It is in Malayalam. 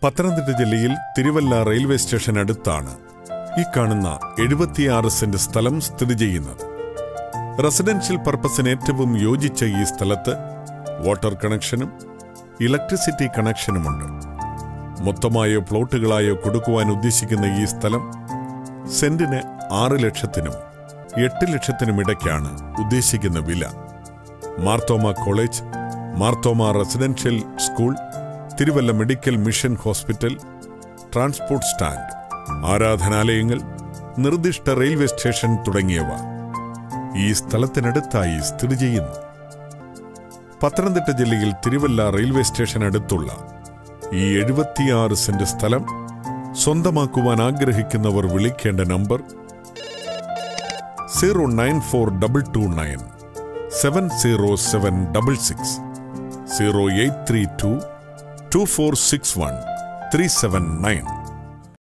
പത്തനംതിട്ട ജില്ലയിൽ തിരുവല്ല റെയിൽവേ സ്റ്റേഷൻ അടുത്താണ് ഈ കാണുന്ന എഴുപത്തിയാറ് സെന്റ് സ്ഥലം സ്ഥിതി ചെയ്യുന്നത് റെസിഡൻഷ്യൽ പർപ്പസിന് ഏറ്റവും യോജിച്ച ഈ സ്ഥലത്ത് വാട്ടർ കണക്ഷനും ഇലക്ട്രിസിറ്റി കണക്ഷനുമുണ്ട് മൊത്തമായോ പ്ലോട്ടുകളായോ കൊടുക്കുവാൻ ഉദ്ദേശിക്കുന്ന ഈ സ്ഥലം സെന്റിന് ആറ് ലക്ഷത്തിനും എട്ട് ലക്ഷത്തിനും ഇടയ്ക്കാണ് ഉദ്ദേശിക്കുന്ന വില Marthoma college Marthoma residential school Thiruvalla medical mission hospital transport stand ആരാധനാലയങ്ങൾ നിർദ്ദിഷ്ട റെയിൽവേ സ്റ്റേഷൻ തുടങ്ങിയവ ഈ സ്ഥലത്തിനടുത്തായി സ്ഥിതി ചെയ്യുന്നു പത്തനംതിട്ട ജില്ലയിൽ തിരുവല്ല റെയിൽവേ സ്റ്റേഷൻ അടുത്തുള്ള ഈ എഴുപത്തിയാറ് സെന്റ് സ്ഥലം സ്വന്തമാക്കുവാൻ ആഗ്രഹിക്കുന്നവർ വിളിക്കേണ്ട number zero nine four double two nine seven zero seven double six zero eight three two two four six one three seven nine